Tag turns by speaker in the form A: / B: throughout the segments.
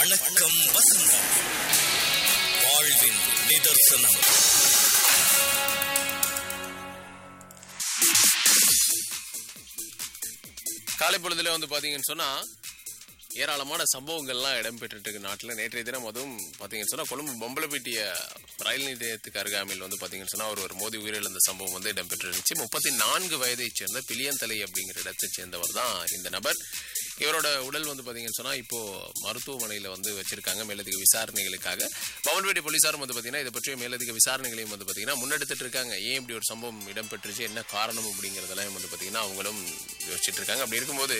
A: வணக்கம் வசந்தம் வாழ்வின் நிதர்சனம்
B: காலை பொழுதுல வந்து பாத்தீங்கன்னு சொன்னா ஏராளமான சம்பவங்கள்லாம் இடம்பெற்றுட்டு இருக்கு நாட்டில் நேற்றைய தினம் அதுவும் பார்த்தீங்கன்னு சொன்னா கொழும்பு பொம்பலப்பேட்டிய ரயில் நிலையத்துக்கு அருகாமையில் வந்து பார்த்தீங்கன்னு சொன்னா ஒருவர் மோதி உயிரிழந்த சம்பவம் வந்து இடம்பெற்று இருந்துச்சு முப்பத்தி நான்கு வயதைச் சேர்ந்த பிளியந்தலை அப்படிங்கிற இடத்தைச் சேர்ந்தவர் தான் இந்த நபர் இவரோட உடல் வந்து பார்த்தீங்கன்னு சொன்னா இப்போ மருத்துவமனையில் வந்து வச்சிருக்காங்க மேலதிக விசாரணைகளுக்காக பவன்பேட்டை போலீசாரும் வந்து பார்த்தீங்கன்னா இதை பற்றிய மேலதிக விசாரணைகளையும் வந்து பார்த்தீங்கன்னா முன்னெடுத்துட்டு இருக்காங்க ஏன் இப்படி ஒரு சம்பவம் இடம்பெற்றுச்சு என்ன காரணம் அப்படிங்கிறதெல்லாம் வந்து பார்த்தீங்கன்னா அவங்களும் யோசிச்சுட்டு இருக்காங்க அப்படி இருக்கும்போது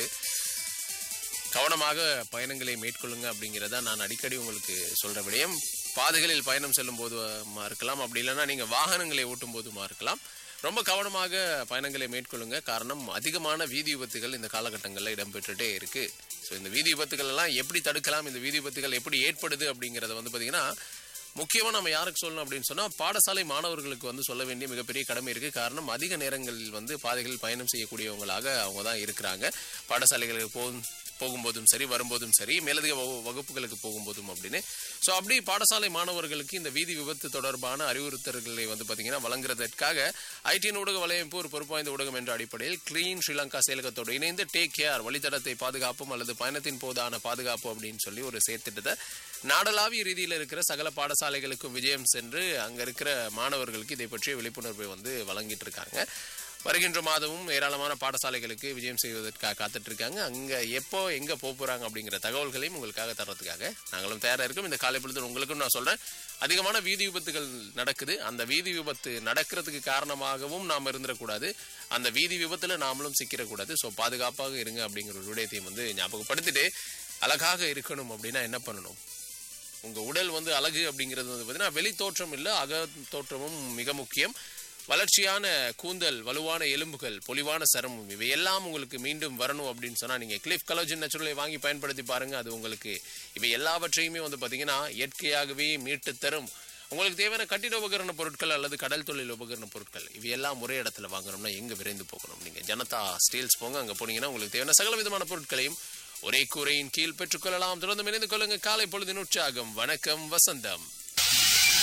B: கவனமாக பயணங்களை மேற்கொள்ளுங்க அப்படிங்கிறத நான் அடிக்கடி உங்களுக்கு சொல்ற விடயம் பாதைகளில் பயணம் செல்லும் போதுமா இருக்கலாம் அப்படி இல்லைன்னா நீங்க வாகனங்களை ஓட்டும் போதுமா இருக்கலாம் ரொம்ப கவனமாக பயணங்களை மேற்கொள்ளுங்க காரணம் அதிகமான வீதி விபத்துகள் இந்த காலகட்டங்களில் இடம்பெற்றுட்டே இருக்கு ஸோ இந்த வீதி விபத்துகள் எல்லாம் எப்படி தடுக்கலாம் இந்த வீதி விபத்துகள் எப்படி ஏற்படுது அப்படிங்கிறத வந்து பார்த்தீங்கன்னா முக்கியமாக நம்ம யாருக்கு சொல்லணும் அப்படின்னு சொன்னால் பாடசாலை மாணவர்களுக்கு வந்து சொல்ல வேண்டிய மிகப்பெரிய கடமை இருக்கு காரணம் அதிக நேரங்களில் வந்து பாதைகளில் பயணம் செய்யக்கூடியவங்களாக அவங்க தான் இருக்கிறாங்க பாடசாலைகளுக்கு போகும் போகும்போதும் சரி வரும்போதும் சரி மேலதிக வகு- வகுப்புகளுக்கு போகும்போதும் அப்படின்னு ஸோ அப்படி பாடசாலை மாணவர்களுக்கு இந்த வீதி விபத்து தொடர்பான அறிவுறுத்தல்களை வந்து பார்த்தீங்கன்னா வழங்குறதற்காக ஐடிஎன் ஊடக வலையமைப்பு ஒரு பொறுப்பாய்ந்த ஊடகம் என்ற அடிப்படையில் கிளீன் ஸ்ரீலங்கா செயலகத்தோடு இணைந்து டேக் கேர் வழித்தடத்தை பாதுகாப்பும் அல்லது பயணத்தின் போதான பாதுகாப்பு அப்படின்னு சொல்லி ஒரு செயற்திட்டத்தை நாடளாவிய ரீதியில் இருக்கிற சகல பாடசாலைகளுக்கும் விஜயம் சென்று அங்க இருக்கிற மாணவர்களுக்கு இதை பற்றிய விழிப்புணர்வை வந்து வழங்கிட்டு இருக்காங்க வருகின்ற மாதமும் ஏராளமான பாடசாலைகளுக்கு விஜயம் செய்வதற்காக காத்துட்டு இருக்காங்க அங்க எப்போ எங்க போக போறாங்க அப்படிங்கிற தகவல்களையும் உங்களுக்காக தர்றதுக்காக நாங்களும் தயாரா இருக்கோம் இந்த காலை பொழுது உங்களுக்கும் நான் சொல்றேன் அதிகமான வீதி விபத்துகள் நடக்குது அந்த வீதி விபத்து நடக்கிறதுக்கு காரணமாகவும் நாம் இருந்துடக்கூடாது அந்த வீதி விபத்துல நாமளும் சிக்கிடக்கூடாது ஸோ பாதுகாப்பாக இருங்க அப்படிங்கிற ஒரு விடயத்தையும் வந்து ஞாபகப்படுத்திட்டு அழகாக இருக்கணும் அப்படின்னா என்ன பண்ணணும் உங்க உடல் வந்து அழகு அப்படிங்கிறது வந்து பார்த்தீங்கன்னா வெளி தோற்றம் இல்லை அக தோற்றமும் மிக முக்கியம் வளர்ச்சியான கூந்தல் வலுவான எலும்புகள் பொலிவான சருமம் இவை எல்லாம் உங்களுக்கு மீண்டும் வரணும் அப்படின்னு சொன்னா நீங்க கிளிஃப் கலோஜன் நேச்சுரலை வாங்கி பயன்படுத்தி பாருங்க அது உங்களுக்கு இவை எல்லாவற்றையுமே வந்து பாத்தீங்கன்னா இயற்கையாகவே மீட்டு தரும் உங்களுக்கு தேவையான கட்டிட உபகரண பொருட்கள் அல்லது கடல் தொழில் உபகரண பொருட்கள் இவை எல்லாம் ஒரே இடத்துல வாங்கணும்னா எங்க விரைந்து போகணும் நீங்க ஜனதா ஸ்டீல்ஸ் போங்க அங்க போனீங்கன்னா உங்களுக்கு தேவையான சகல விதமான பொருட்களையும் ஒரே கூரையின் கீழ் பெற்றுக்கொள்ளலாம் தொடர்ந்து இணைந்து கொள்ளுங்க காலை பொழுதின் உற்சாகம் வணக்கம் வசந்தம்